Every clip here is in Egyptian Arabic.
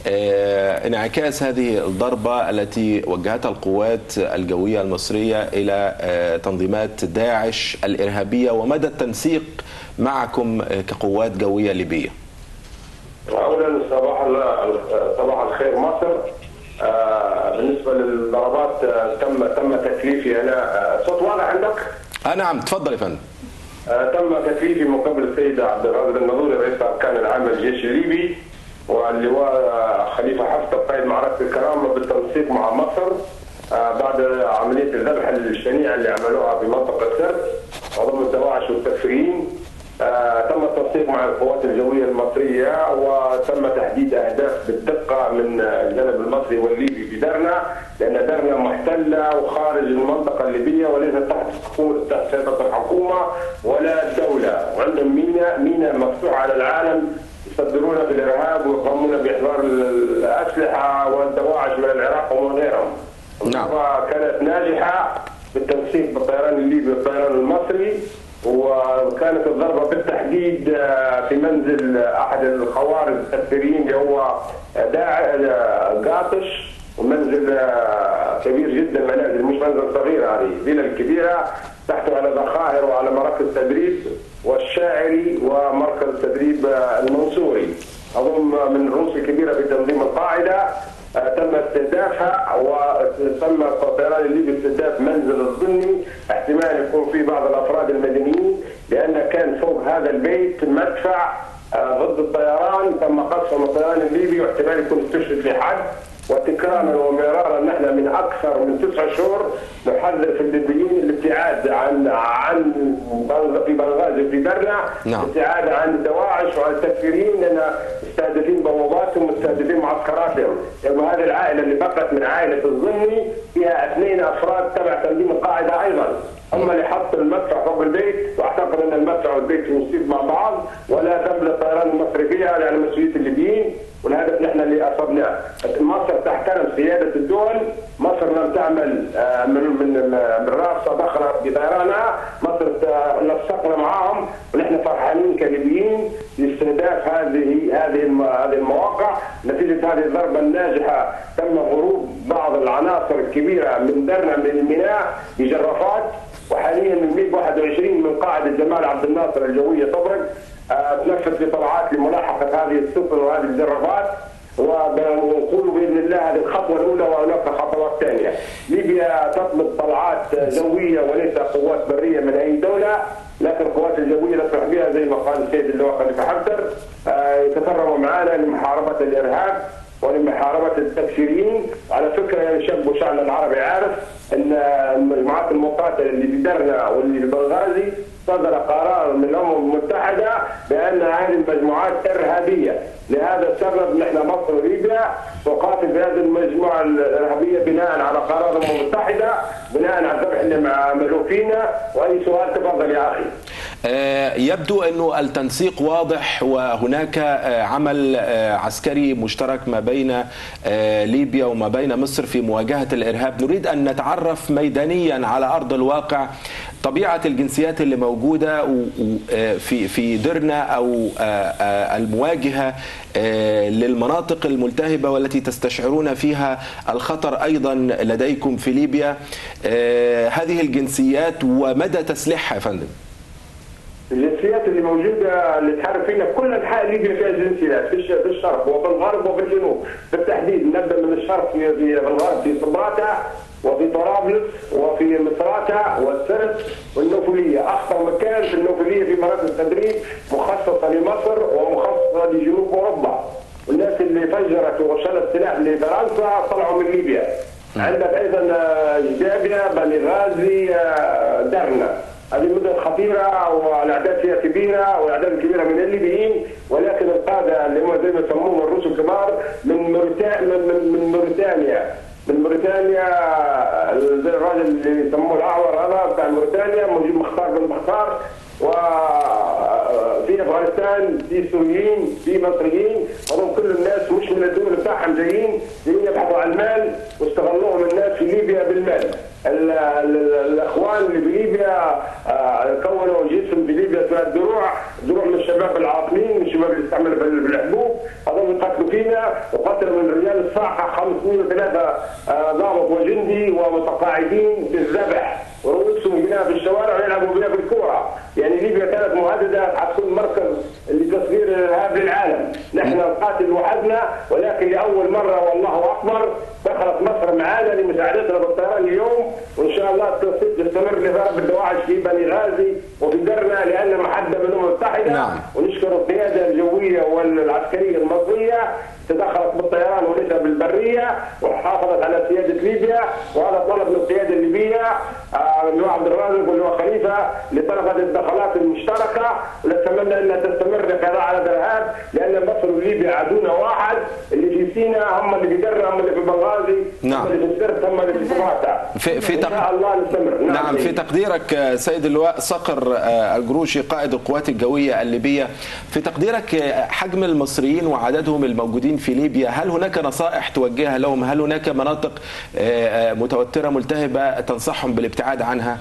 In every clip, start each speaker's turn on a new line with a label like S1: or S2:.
S1: انعكاس هذه الضربة التي وجهتها القوات الجوية المصرية إلى تنظيمات داعش الإرهابية ومدى التنسيق معكم كقوات جوية ليبية
S2: اولا صباح صباح الخير مصر آه بالنسبه للضربات آه تم تم تكليفي انا صوت واضح عندك؟
S1: آه نعم تفضل يا فندم
S2: تم تكليفي من قبل السيد عبد الغادر النظوري رئيس اركان العام الجيش الليبي واللواء خليفه حفتر قائد معركه الكرامه بالتنسيق مع مصر بعد عمليه الذبح الشنيعه اللي عملوها في منطقه سرت وضم الدواعش والتكفيريين آه تم التنسيق مع القوات الجويه المصريه وتم تحديد اهداف بالدقه من الجانب المصري والليبي في درنا لان درنا محتله وخارج المنطقه الليبيه وليست تحت حكومه تحت سيطره الحكومه ولا الدوله وعندهم ميناء ميناء مفتوح على العالم يصدرون بالارهاب ويقومون باحضار الاسلحه والدواعش من العراق ومن غيرهم.
S1: نعم.
S2: كانت ناجحه بالتنسيق بالطيران الليبي والطيران المصري وكانت الضربة بالتحديد في منزل أحد الخوارج التكفيريين اللي هو داع قاطش ومنزل كبير جدا منازل مش منزل صغير هذه فيلا كبيرة تحته على ذخائر وعلى مراكز تدريب والشاعري ومركز تدريب المنصوري أظن من الرؤوس الكبيرة في تنظيم القاعدة تم استهدافها وتم الطيران الليبي استهداف منزل الظني احتمال يكون في بعض الافراد المدنيين لان كان فوق هذا البيت مدفع ضد الطيران تم قصف الطيران الليبي واحتمال يكون استشهد في حد وتكرارا ومرارا نحن من اكثر من تسع شهور نحذر في الليبيين الابتعاد عن عن في بنغازي في درنا
S1: نعم.
S2: الابتعاد عن الدواعش وعن التكفيريين لان مستهدفين بواباتهم مستهدفين معسكراتهم يعني هذه العائله اللي بقت من عائله الظني فيها اثنين افراد تبع تنظيم القاعده ايضا هم اللي حطوا المدفع فوق البيت واعتقد ان المدفع والبيت مصيب مع بعض ولا ذنب للطيران المصري فيها يعني مسؤوليه الليبيين والهدف نحن اللي اصبناه مصر تحترم سياده الدول مصر لم تعمل من من من راسها ضخمه بطيرانها مصر نسقنا معاهم ونحن فرحانين كليبيين لاستهداف هذه هذه هذه المواقع نتيجه هذه الضربه الناجحه تم هروب بعض العناصر الكبيره من درنا من الميناء بجرافات وحاليا من 121 من قاعده جمال عبد الناصر الجويه طبرق تنفذ بطلعات لملاحقه هذه السفن وهذه الجرافات ونقول باذن الله هذه الخطوه الاولى وهناك خطوات ثانيه. ليبيا تطلب طلعات جويه وليس قوات بريه من اي دوله، لكن القوات الجويه نفرح بها زي ما قال السيد اللواء خليفه حفتر يتفرغوا معنا لمحاربه الارهاب ولمحاربه التكفيريين، على فكره يا شاب وشعب العربي عارف ان المجموعات المقاتله اللي في درنا واللي في بنغازي صدر قرار من الامم المتحده بان هذه المجموعات ارهابيه، لهذا السبب نحن مصر وليبيا نقاتل بهذه المجموعه الارهابيه بناء على قرار الامم المتحده، بناء على الذبح اللي عملوه فينا، واي سؤال تفضل يا اخي.
S1: يبدو انه التنسيق واضح وهناك عمل عسكري مشترك ما بين ليبيا وما بين مصر في مواجهه الارهاب، نريد ان نتعرف ميدانيا على ارض الواقع طبيعه الجنسيات اللي موجوده في في درنا او المواجهه للمناطق الملتهبه والتي تستشعرون فيها الخطر ايضا لديكم في ليبيا هذه الجنسيات ومدى تسليحها يا فندم.
S2: الجنسيات اللي موجوده اللي تحارب فينا كل انحاء ليبيا فيها جنسيات في الشرق وفي الغرب وفي الجنوب بالتحديد نبدا من الشرق في في الغرب في صبراتا وفي طرابلس وفي مصراتا والسرت والنوفليه اخطر مكان في النوفليه في مراكز تدريب مخصصه لمصر ومخصصه لجنوب اوروبا والناس اللي فجرت وشلت سلاح لفرنسا طلعوا من ليبيا عندك ايضا جابيا بني غازي درنا هذه مدن خطيره والاعداد فيها كبيره والاعداد كبيره من الليبيين ولكن القاده اللي هم زي ما يسموهم الروس الكبار من موريتانيا من, من موريتانيا من موريتانيا زي الراجل اللي يسموه الاعور هذا بتاع موريتانيا موجود مختار بن مختار وفي افغانستان في سوريين في مصريين هم كل الناس مش من الدول بتاعهم جايين جايين يبحثوا عن المال واستغلوهم الناس في ليبيا بالمال الاخوان اللي بليبيا كونوا جسم بليبيا اسمها الدروع دروع من الشباب العاطلين من الشباب اللي استعملوا بالحبوب هذول يقتلوا فينا قتل من رجال الصاعقه 503 ضابط وجندي ومتقاعدين بالذبح ورؤوسهم بنا في الشوارع ويلعبوا بنا بالكوره، يعني ليبيا كانت مهدده حتكون مركز لتصدير الارهاب للعالم، نحن نقاتل وحدنا ولكن لاول مره والله اكبر دخلت مصر معانا لمساعدتنا بالطيران اليوم وان شاء الله تستمر لضرب الدواعش في بني غازي وفي درنا لان محدده بالامم المتحده
S1: نعم.
S2: ونشكر القياده الجويه والعسكريه المصريه تدخلت بالطيران وليس بالبريه وحافظت على سياده ليبيا وهذا طلب من القياده الليبيه آه، اللي هو عبد الرازق واللي هو خليفه لطلب الدخلات المشتركه ونتمنى انها تستمر لقضاء على الارهاب لان مصر وليبيا عدونا واحد اللي في سيناء هم اللي في درنا هم اللي في بنغازي
S1: نعم.
S2: هم اللي في السرت هم اللي في سماطه
S1: في- في
S2: ان
S1: تق-
S2: شاء الله نستمر
S1: نعم في
S2: سيدي.
S1: تقديرك آه، سيد اللواء صقر آه، الجروشي قائد القوات الجوية الليبية في تقديرك آه، حجم المصريين وعددهم الموجودين في ليبيا هل هناك نصائح توجهها لهم هل هناك مناطق آه، آه، متوترة ملتهبة تنصحهم بالابتعاد عنها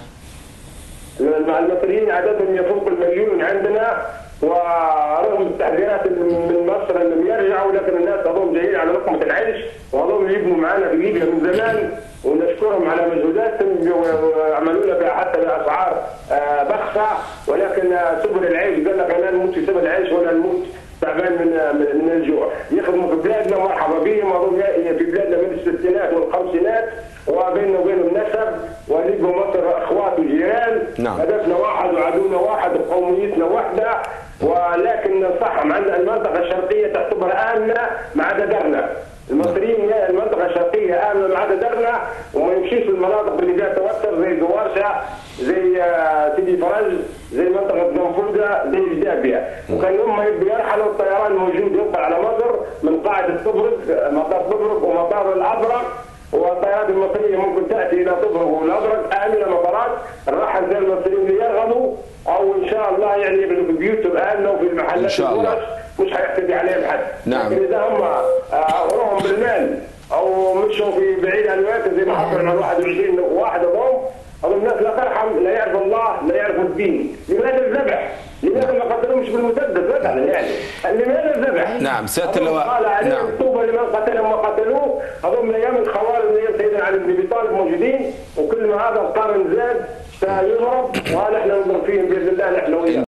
S2: مع المصريين عددهم يفوق المليون عندنا ورغم التحذيرات من مصر انهم يرجعوا لكن الناس اظن جايين على لقمه العيش واظن يبنوا معنا في ليبيا من زمان ونشكرهم على مجهوداتهم وعملوا لنا حتى باسعار آه، بخسه ولكن آه، سبل العيش قال لك لا نموت في سبل العيش ولا نموت تعبان من من من الجوع يخدموا في بلادنا مرحبا بهم اظن في بلادنا من الستينات والخمسينات وبيننا وبينهم نسب وليبيا ومصر اخوات وجيران
S1: نعم.
S2: هدفنا واحد وعدونا واحد وقوميتنا واحده ولكن ننصحهم عندنا المنطقه الشرقيه تعتبر امنه ما عدا درنا المصريين يا المنطقه الشرقيه امنه ما عدا درنا وما يمشيش في المناطق اللي فيها توتر زي جوارشة زي آه، سيدي فرج زي منطقه زنفوزه زي جدابيا وكان هم بيرحلوا الطيران موجود ينقل على مصر من قاعده طبرق مطار طبرق ومطار الابرق والطيارات المصريه ممكن تاتي الى طبرق والازرق امنه مطارات الراحه زي المصريين اللي يرغبوا او ان شاء الله يعني يبنوا في بيوتهم امنه وفي المحلات
S1: إن شاء الله.
S2: الورش مش هيعتدي عليهم حد
S1: نعم.
S2: لكن اذا هم آه، وروهم بالمال او مشوا في بعيد عن الوقت زي ما حصل مع 21 واحد اظن هذول الناس لا ترحم لا يعرف الله لا يعرف الدين لماذا الذبح؟ لماذا ما قتلهمش بالمسدس مثلا يعني لماذا الذبح؟
S1: نعم، سيادة
S2: أظن
S1: اللواء.
S2: قال عليه
S1: نعم.
S2: طوبى لمن قتلهم وقتلوه هذول من ايام الخوارج من ايام سيدنا علي بن ابي طالب موجودين وكل ما هذا القرن زاد سيضرب ونحن نضرب فيهم باذن الله نحن وياه